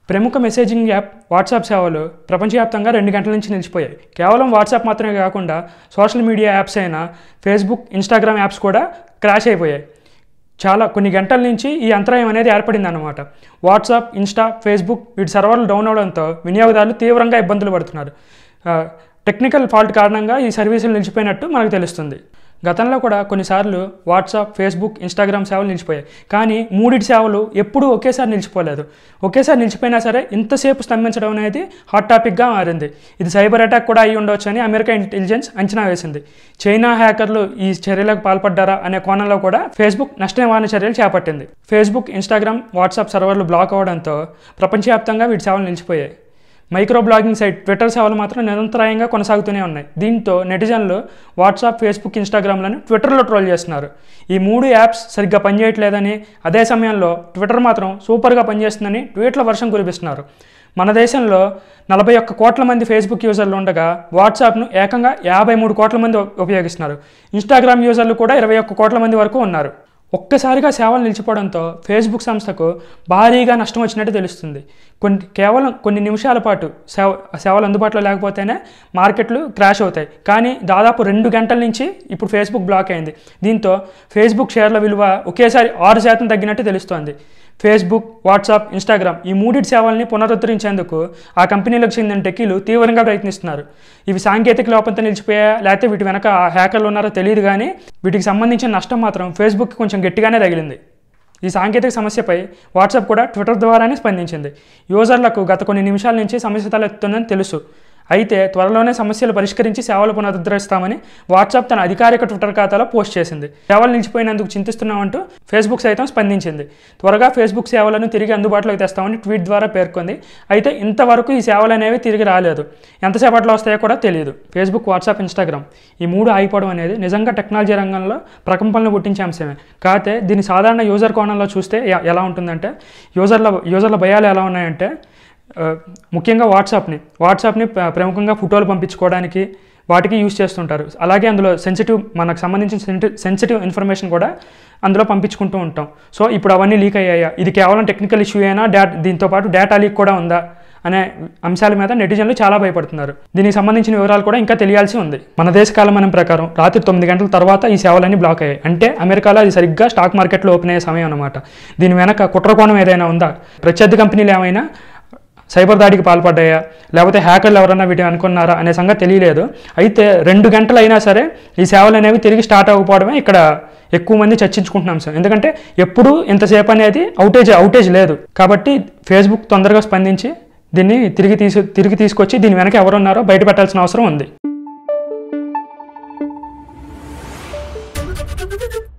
ప్రముఖ messaging app WhatsApp సేవలు ప్రపంచవ్యాప్తంగా రెండు గంటల నుంచి నిలిచిపోయాయి కేవలం వాట్సాప్ మాత్రమే కాకుండా సోషల్ మీడియా యాప్స్ అయిన ఫేస్బుక్ ఇన్స్టాగ్రామ్ యాప్స్ కూడా క్రాష్ అయిపోయాయి చాలా కొన్ని గంటల నుంచి ఈ అంతరాయం అనేది ఏర్పడింది అన్నమాట వాట్సాప్ ఇన్స్టా ఫేస్బుక్ వీటి సర్వర్లు డౌన్ అవడంతో వినియోగదారులు తీవ్రంగా ఇబ్బందులు పడుతున్నారు ఆ, టెక్నికల్ ఫాల్ట్ కారణంగా ఈ సర్వీసులు నిలిచిపోయినట్టు మనకు తెలుస్తుంది గతంలో కూడా కొన్నిసార్లు వాట్సాప్ ఫేస్బుక్ ఇన్స్టాగ్రామ్ సేవలు నిలిచిపోయాయి కానీ మూడిటి సేవలు ఎప్పుడూ ఒకేసారి నిలిచిపోలేదు ఒకేసారి నిలిచిపోయినా సరే ఇంతసేపు స్తంభించడం అనేది హాట్ టాపిక్గా మారింది ఇది సైబర్ అటాక్ కూడా అయి ఉండవచ్చు అని అమెరికా ఇంటెలిజెన్స్ అంచనా వేసింది చైనా హ్యాకర్లు ఈ చర్యలకు పాల్పడ్డారా అనే కోణంలో కూడా ఫేస్బుక్ నష్ట నివారణ చర్యలు చేపట్టింది ఫేస్బుక్ ఇన్స్టాగ్రామ్ వాట్సాప్ సర్వర్లు బ్లాక్ అవడంతో ప్రపంచవ్యాప్తంగా వీటి సేవలు నిలిచిపోయాయి మైక్రో బ్లాగింగ్ సైట్ ట్విట్టర్ సేవలు మాత్రం నిరంతరాయంగా కొనసాగుతూనే ఉన్నాయి దీంతో నెటిజన్లు వాట్సాప్ ఫేస్బుక్ ఇన్స్టాగ్రామ్లను ట్విట్టర్లో ట్రోల్ చేస్తున్నారు ఈ మూడు యాప్స్ సరిగ్గా పనిచేయట్లేదని అదే సమయంలో ట్విట్టర్ మాత్రం సూపర్గా పనిచేస్తుందని ట్వీట్ల వర్షం కురిపిస్తున్నారు మన దేశంలో నలభై ఒక్క కోట్ల మంది ఫేస్బుక్ యూజర్లు ఉండగా వాట్సాప్ను ఏకంగా యాభై మూడు కోట్ల మంది ఉపయోగిస్తున్నారు ఇన్స్టాగ్రామ్ యూజర్లు కూడా ఇరవై ఒక్క కోట్ల మంది వరకు ఉన్నారు ఒక్కసారిగా సేవలు నిలిచిపోవడంతో ఫేస్బుక్ సంస్థకు భారీగా నష్టం వచ్చినట్టు తెలుస్తుంది కొన్ని కేవలం కొన్ని నిమిషాల పాటు సేవ సేవలు అందుబాటులో లేకపోతేనే మార్కెట్లు క్రాష్ అవుతాయి కానీ దాదాపు రెండు గంటల నుంచి ఇప్పుడు ఫేస్బుక్ బ్లాక్ అయింది దీంతో ఫేస్బుక్ షేర్ల విలువ ఒకేసారి ఆరు శాతం తగ్గినట్టు తెలుస్తోంది ఫేస్బుక్ వాట్సాప్ ఇన్స్టాగ్రామ్ ఈ మూడిటి సేవల్ని పునరుద్ధరించేందుకు ఆ కంపెనీలకు చెందిన టెక్కీలు తీవ్రంగా ప్రయత్నిస్తున్నారు ఇవి సాంకేతిక లోపంతో నిలిచిపోయా లేకపోతే వీటి వెనక ఆ హ్యాకర్లు ఉన్నారో తెలియదు కానీ వీటికి సంబంధించిన నష్టం మాత్రం ఫేస్బుక్ కొంచెం గట్టిగానే తగిలింది ఈ సాంకేతిక సమస్యపై వాట్సాప్ కూడా ట్విట్టర్ ద్వారానే స్పందించింది యూజర్లకు గత కొన్ని నిమిషాల నుంచి సమస్య తలెత్తుందని తెలుసు అయితే త్వరలోనే సమస్యలు పరిష్కరించి సేవలు పునరుద్ధరిస్తామని వాట్సాప్ తన అధికారిక ట్విట్టర్ ఖాతాలో పోస్ట్ చేసింది సేవలు నిలిచిపోయినందుకు చింతిస్తున్నామంటూ ఫేస్బుక్ సైతం స్పందించింది త్వరగా ఫేస్బుక్ సేవలను తిరిగి అందుబాటులోకి తెస్తామని ట్వీట్ ద్వారా పేర్కొంది అయితే ఇంతవరకు ఈ సేవలు అనేవి తిరిగి రాలేదు ఎంతసేపట్లో వస్తాయో కూడా తెలియదు ఫేస్బుక్ వాట్సాప్ ఇన్స్టాగ్రామ్ ఈ మూడు ఆగిపోవడం అనేది నిజంగా టెక్నాలజీ రంగంలో ప్రకంపనలు పుట్టించే అంశమే కాకపోతే దీని సాధారణ యూజర్ కోణంలో చూస్తే ఎ- ఎలా ఉంటుందంటే యూజర్ల యూజర్ల భయాలు ఎలా ఉన్నాయంటే ఆ, ముఖ్యంగా వాట్సాప్ని వాట్సాప్ని ప్ర- ప్రముఖంగా ఫోటోలు పంపించుకోవడానికి వాటికి యూజ్ చేస్తుంటారు అలాగే అందులో సెన్సిటివ్ మనకు సంబంధించిన సెన్టి సెన్సిటివ్ ఇన్ఫర్మేషన్ కూడా అందులో పంపించుకుంటూ ఉంటాం సో ఇప్పుడు అవన్నీ లీక్ అయ్యాయా ఇది కేవలం టెక్నికల్ ఇష్యూ అయినా డా దీంతో పాటు డేటా లీక్ కూడా ఉందా అనే అంశాల మీద నెటిజన్లు చాలా భయపడుతున్నారు దీనికి సంబంధించిన వివరాలు కూడా ఇంకా తెలియాల్సి ఉంది మన దేశ కాలమానం ప్రకారం రాత్రి తొమ్మిది గంటల తర్వాత ఈ సేవలన్నీ బ్లాక్ అయ్యాయి అంటే అమెరికాలో అది సరిగ్గా స్టాక్ మార్కెట్లో ఓపెన్ అయ్యే సమయం అనమాట దీని వెనక కుట్రకోణం ఏదైనా ఉందా ప్రత్యర్థి కంపెనీలు ఏమైనా సైబర్ దాడికి పాల్పడ్డాయా లేకపోతే హ్యాకర్లు ఎవరన్నా వీటిని అనుకున్నారా అనే సంగతి తెలియలేదు అయితే రెండు గంటలు అయినా సరే ఈ సేవలు అనేవి తిరిగి స్టార్ట్ అవ్వకపోవడమే ఇక్కడ ఎక్కువ మంది చర్చించుకుంటున్నాం సార్ ఎందుకంటే ఎప్పుడు ఇంతసేపు అనేది అవుటేజ్ అవుటేజ్ లేదు కాబట్టి ఫేస్బుక్ తొందరగా స్పందించి దీన్ని తిరిగి తీసు తిరిగి తీసుకొచ్చి దీని వెనక ఎవరున్నారో బయట పెట్టాల్సిన అవసరం ఉంది